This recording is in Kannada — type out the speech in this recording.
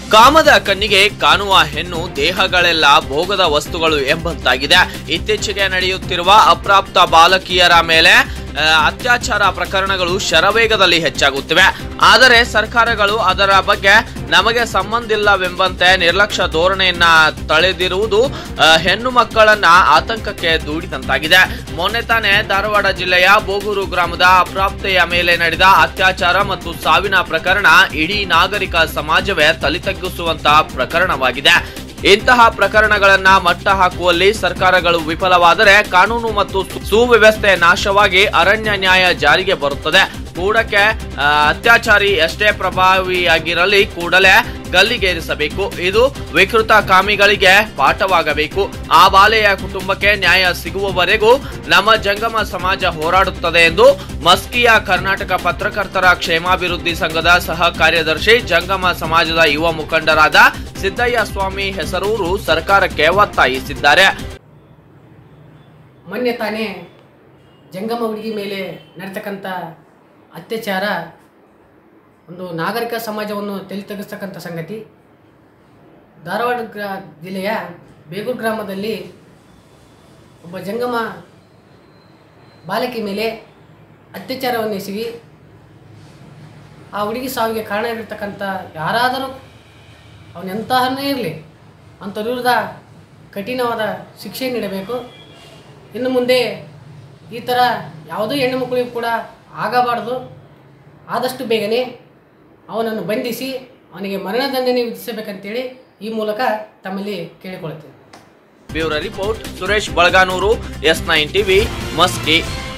ಕಾಮದ ಕಣ್ಣಿಗೆ ಕಾಣುವ ಹೆಣ್ಣು ದೇಹಗಳೆಲ್ಲ ಭೋಗದ ವಸ್ತುಗಳು ಎಂಬಂತಾಗಿದೆ ಇತ್ತೀಚೆಗೆ ನಡೆಯುತ್ತಿರುವ ಅಪ್ರಾಪ್ತ ಬಾಲಕಿಯರ ಮೇಲೆ ಆ, ಅತ್ಯಾಚಾರ ಪ್ರಕರಣಗಳು ಶರವೇಗದಲ್ಲಿ ಹೆಚ್ಚಾಗುತ್ತಿವೆ ಆದರೆ ಸರ್ಕಾರಗಳು ಅದರ ಬಗ್ಗೆ ನಮಗೆ ಸಂಬಂಧಿಲ್ಲವೆಂಬಂತೆ ನಿರ್ಲಕ್ಷ್ಯ ಧೋರಣೆಯನ್ನ ತಳೆದಿರುವುದು ಆ, ಹೆಣ್ಣು ಮಕ್ಕಳನ್ನ ಆತಂಕಕ್ಕೆ ದೂಡಿದಂತಾಗಿದೆ ಮೊನ್ನೆ ತಾನೇ ಧಾರವಾಡ ಜಿಲ್ಲೆಯ ಬೋಗೂರು ಗ್ರಾಮದ ಅಪ್ರಾಪ್ತೆಯ ಮೇಲೆ ನಡೆದ ಅತ್ಯಾಚಾರ ಮತ್ತು ಸಾವಿನ ಪ್ರಕರಣ ಇಡೀ ನಾಗರಿಕ ಸಮಾಜವೇ ತಲೆತಗ್ಗಿಸುವಂತಹ ಪ್ರಕರಣವಾಗಿದೆ ಇಂತಹ ಪ್ರಕರಣಗಳನ್ನ ಮಟ್ಟ ಹಾಕುವಲ್ಲಿ ಸರ್ಕಾರಗಳು ವಿಫಲವಾದರೆ ಕಾನೂನು ಮತ್ತು ಸು- ಸುವ್ಯವಸ್ಥೆ ನಾಶವಾಗಿ ಅರಣ್ಯ ನ್ಯಾಯ ಜಾರಿಗೆ ಬರುತ್ತದೆ ಕೂಡಕ್ಕೆ ಆ, ಅತ್ಯಾಚಾರಿ ಎಷ್ಟೇ ಪ್ರಭಾವಿಯಾಗಿರಲಿ ಕೂಡಲೇ ಗಲ್ಲಿಗೇರಿಸಬೇಕು ಇದು ವಿಕೃತ ಕಾಮಿಗಳಿಗೆ ಪಾಠವಾಗಬೇಕು ಆ ಬಾಲೆಯ ಕುಟುಂಬಕ್ಕೆ ನ್ಯಾಯ ಸಿಗುವವರೆಗೂ ನಮ್ಮ ಜಂಗಮ ಸಮಾಜ ಹೋರಾಡುತ್ತದೆ ಎಂದು ಮಸ್ಕಿಯ ಕರ್ನಾಟಕ ಪತ್ರಕರ್ತರ ಕ್ಷೇಮಾಭಿವೃದ್ಧಿ ಸಂಘದ ಸಹ ಕಾರ್ಯದರ್ಶಿ ಜಂಗಮ ಸಮಾಜದ ಯುವ ಮುಖಂಡರಾದ ಸಿದ್ದಯ್ಯ ಸ್ವಾಮಿ ಹೆಸರೂರು ಸರ್ಕಾರಕ್ಕೆ ಒತ್ತಾಯಿಸಿದ್ದಾರೆ ಮೊನ್ನೆ ತಾನೇ ಜಂಗಮ ಹುಡುಗಿ ಮೇಲೆ ನಡೀತಕ್ಕಂಥ ಅತ್ಯಾಚಾರ ಒಂದು ನಾಗರಿಕ ಸಮಾಜವನ್ನು ತಲೆ ತಗ್ಗಿಸ್ತಕ್ಕಂಥ ಸಂಗತಿ ಧಾರವಾಡ ಗ್ರಾ ಜಿಲ್ಲೆಯ ಬೇಗೂರು ಗ್ರಾಮದಲ್ಲಿ ಒಬ್ಬ ಜಂಗಮ ಬಾಲಕಿ ಮೇಲೆ ಅತ್ಯಾಚಾರವನ್ನು ಎಸಗಿ ಆ ಹುಡುಗಿ ಸಾವಿಗೆ ಕಾರಣವಾಗಿರ್ತಕ್ಕಂಥ ಯಾರಾದರೂ ಅವನೆಂತಹನೇ ಇರಲಿ ಅಂಥವ್ರ ವಿರುದ್ಧ ಕಠಿಣವಾದ ಶಿಕ್ಷೆ ನೀಡಬೇಕು ಇನ್ನು ಮುಂದೆ ಈ ಥರ ಯಾವುದೇ ಹೆಣ್ಣು ಮಕ್ಕಳಿಗೂ ಕೂಡ ಆಗಬಾರ್ದು ಆದಷ್ಟು ಬೇಗನೆ ಅವನನ್ನು ಬಂಧಿಸಿ ಅವನಿಗೆ ಮರಣದಂಡನೆ ವಿಧಿಸಬೇಕಂತೇಳಿ ಈ ಮೂಲಕ ತಮ್ಮಲ್ಲಿ ಕೇಳಿಕೊಳ್ಳುತ್ತೇನೆ bureau report Suresh Balaganur S nine TV Maski